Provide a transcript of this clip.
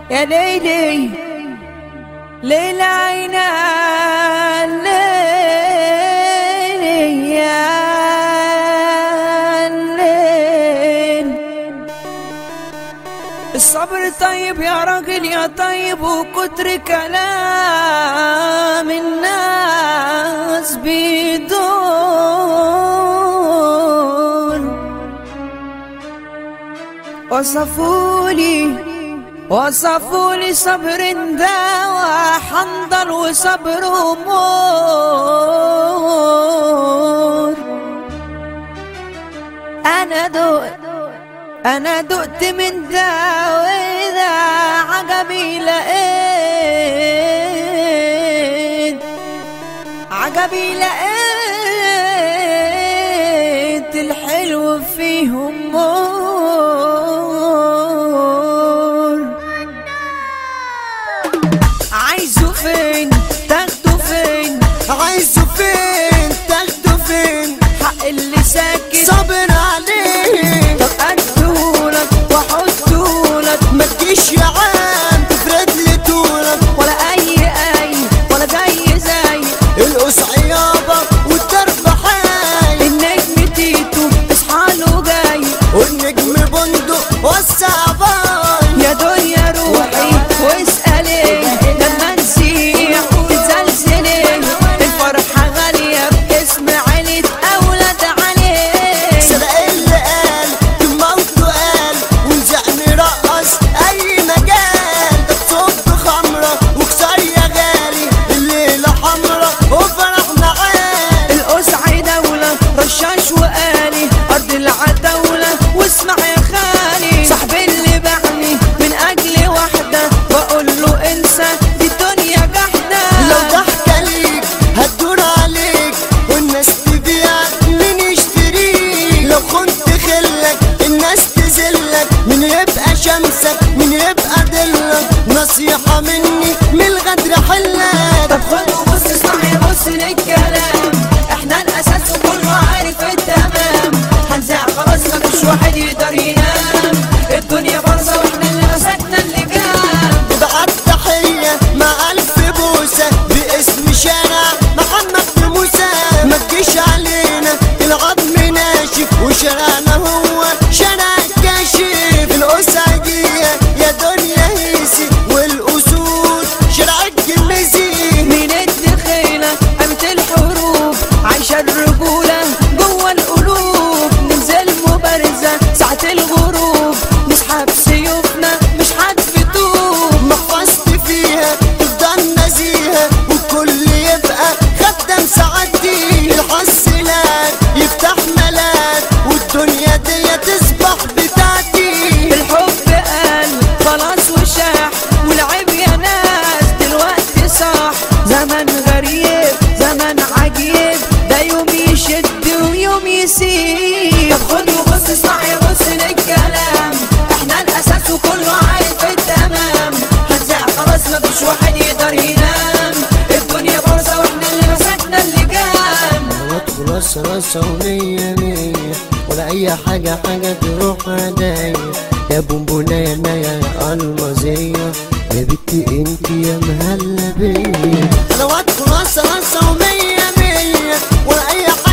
يا ليلي ليل عينا الليل يا الليل الصبر طيب يا راجل يا طيب وكتر كلام الناس بيدور وصفولي وصفولي صبر دواء حنظل وصبر أمور أنا دقت أنا دقت من ده وإذا عجبي لقيت عجبي لقيت الحلو فيهم مور عايزه فين تاخده فين عايزه فين تاخده فين حق اللي ساكت صبر عليه طب ادولك واحطولك ما تجيش يا عم تفرد لي طولك ولا اي اي ولا جاي زي القصعيابة والدرب حي النجم تيتو اصحى له جاي والنجم بندق وسع باي يا دنيا روحي واسألي لما نسيح تزلزلي الفرحة غالية باسم عيلة أولاد عليه سرق اللي قال موته قال ونزعني رقص اي مجال ده تصب خمرة وكسر يا غالي الليلة حمرا وفرحنا عال القصعي دولة رشاش وقالي أرض العتاولة واسمع يا خالي صاحبي اللي باعني من أجل واحدة بقول له انسى دي الدنيا جحدة لو ضحكة ليك هتدور عليك والناس تبيعك مين يشتريك لو كنت خلك الناس تذلك مين يبقى شمسك مين يبقى ضلك نصيحة مني من الغدر حلك طب خد وبص اسمعي بص للكلام احنا الاساس وكله عارف التمام هنزع خلاص مفيش واحد يقدر ينام الدنيا باظه واحنا اللي مسكنا اللجام بعت تحية مع ألف بوسة باسم شارع محمد بن موسى ما تجيش علينا العظم ناشف وشارعنا هو شارع الكاشف الأسعدية يا دنيا هيسي والأسود شارع الجميزي من الدخيلة قامت الحروب عايشة الرجولة جوه القلوب ننزل مبارزة ساعة الغروب نسحب سيوفنا مش هتفتوب محفظت فيها تفضل نزيهة والكل يبقى خدام سعادتي الحسنات يفتح ملاك والدنيا دي تصبح بتاعتي الحب قال خلاص وشاح والعيب يا ناس دلوقتي صح زمن غريب زمن عجيب ده يوم يشد ويوم يسيب طب خد وبص اسمعي بص للكلام احنا الاساس وكله عارف التمام هنزع خلاص مفيش واحد يقدر ينام الدنيا بارزة واحنا اللي مسكنا اللجام خلاص راسة ومية مية ولا أي حاجة حاجة تروح عليا يا بونبونة يا نايا يا المازية يا بنتي انت يا مهلا بيا انا واد خلاص راسة ومية مية ولا أي